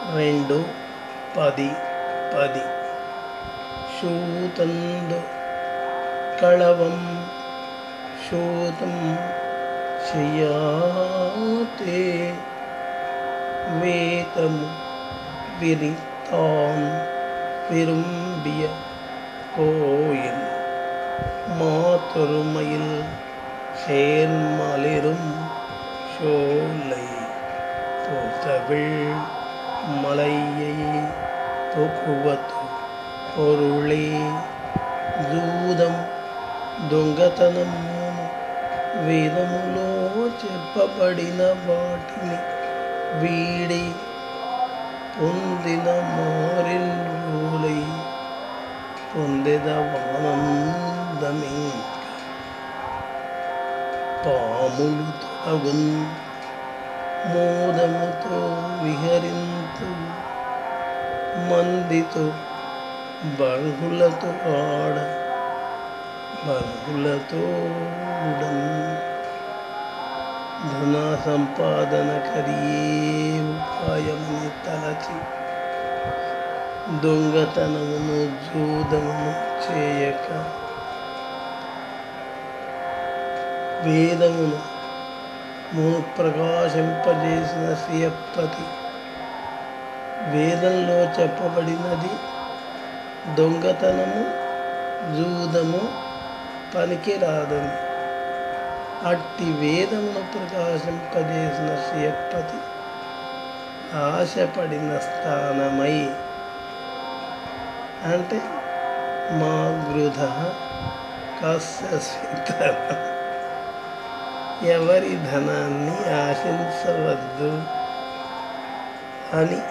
రెండు పది పది శూతందు కళవం శూతం చెయ్యాతే వేతము விரித்தான் விரும்பிய கோயில் மாத்தொருமையில் சேர்மலிரும் சோலை போத்தவிழ் மலையை తొక్కువతు పొరుళే జూదం దొంగతనము వేదములో చెప్పబడిన వాటిని వీడి పొందిన మారిన్యూలై పొందెదవానందమింక పాములు తొలగున్ మోదముతో విహరింతు మందితో బర్హులతో ఆడ బర్హులతో ధన సంపాదన కరియే ఉపాయమని తలచి దొంగతనమును జూదమును చేయక వేదమును మును ప్రకాశింపజేసిన శ్రీయప్పతి వేదంలో చెప్పబడినది దొంగతనము జూదము పనికిరాదని అట్టి వేదమును ప్రకాశింపజేసిన శ్రీయప్పతి ఆశపడిన స్థానమై అంటే మా గృధ కస్య ఎవరి ధనాన్ని ఆశించవద్దు అని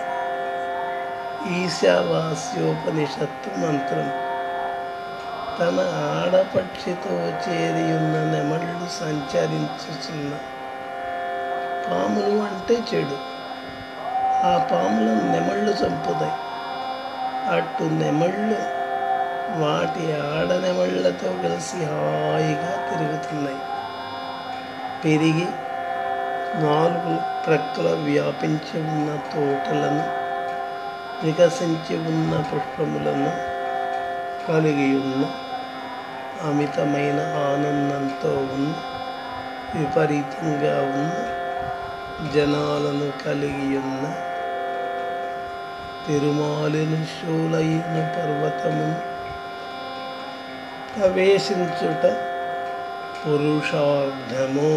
ఈశావాస్యోపనిషత్తు మంత్రం తన ఆడపక్షితో చేరి ఉన్న నెమళ్ళు సంచరించుచున్న పాములు అంటే చెడు ఆ పాములను నెమళ్ళు చంపుతాయి అటు నెమళ్ళు వాటి ఆడ నెమళ్ళతో కలిసి హాయిగా తిరుగుతున్నాయి పెరిగి నాలుగు ప్రక్కల వ్యాపించి ఉన్న తోటలను వికసించి ఉన్న పుష్పములను కలిగి ఉన్న అమితమైన ఆనందంతో ఉన్న విపరీతంగా ఉన్న జనాలను కలిగి ఉన్న తిరుమాలిన శూలైన పర్వతమును ప్రవేశించుట పురుషార్థము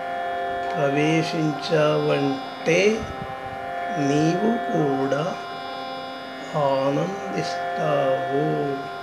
ప్రవేశించావంటే నీవు కూడా ఆనందిస్తావు